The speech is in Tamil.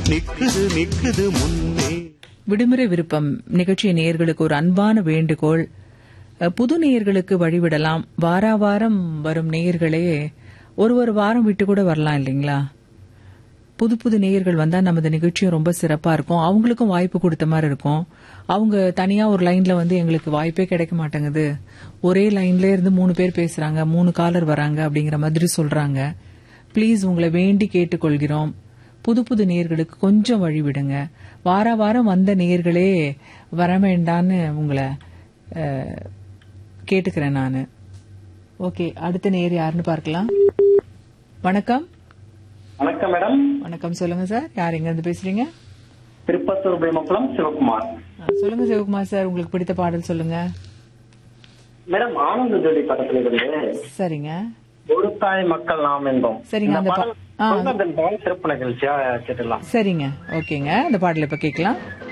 நிக்குது நிக்குது முன்னே விடுமுறை விருப்பம் நிகழ்ச்சி நேயர்களுக்கு ஒரு அன்பான வேண்டுகோள் அஹ், புது நேயர்களுக்கு வழிவிடலாம் வாரா வாரம் வரும் நேயர்களே ஒரு ஒரு வாரம் விட்டு கூட வரலாம் இல்லைங்களா புது புது நேயர்கள் வந்தா நமது நிகழ்ச்சியும் ரொம்ப சிறப்பா இருக்கும் அவங்களுக்கும் வாய்ப்பு கொடுத்த மாதிரி இருக்கும் அவங்க தனியா ஒரு லைன்ல வந்து எங்களுக்கு வாய்ப்பே கிடைக்க மாட்டேங்குது ஒரே லைன்ல இருந்து மூணு பேர் பேசுறாங்க மூணு காலர் வராங்க அப்படிங்கிற மாதிரி சொல்றாங்க ப்ளீஸ் உங்களை வேண்டி கேட்டுக்கொள்கிறோம் புது புது நேயர்களுக்கு கொஞ்சம் வழி விடுங்க வார வாரம் வந்த நேயர்களே வர வேண்டான்னு உங்களை அஹ், கேட்டுக்கிறேன் நான் ஓகே அடுத்த நேயர் யாருன்னு பார்க்கலாம் வணக்கம் வணக்கம் மேடம் வணக்கம் சொல்லுங்க சார் யார் எங்க இருந்து பேசுறீங்க திருப்பத்தூர் பிரேமகுளம் சிவகுமார் ஆ, சொல்லுங்க சிவகுமார் சார் உங்களுக்கு பிடித்த பாடல் சொல்லுங்க மேடம் ஆனந்த ஜோடி படத்துல இருந்து சரிங்க ஒரு தாய் மக்கள் நாம் என்போம் சரிங்க, இந்த அந்த பா- பாடல் ஆ. சுதந்திர தின சிறப்பு நிகழ்ச்சியா கேட்டுடலாம் சரிங்க ஓகேங்க அந்த பாடல் இப்ப கேட்கலாம்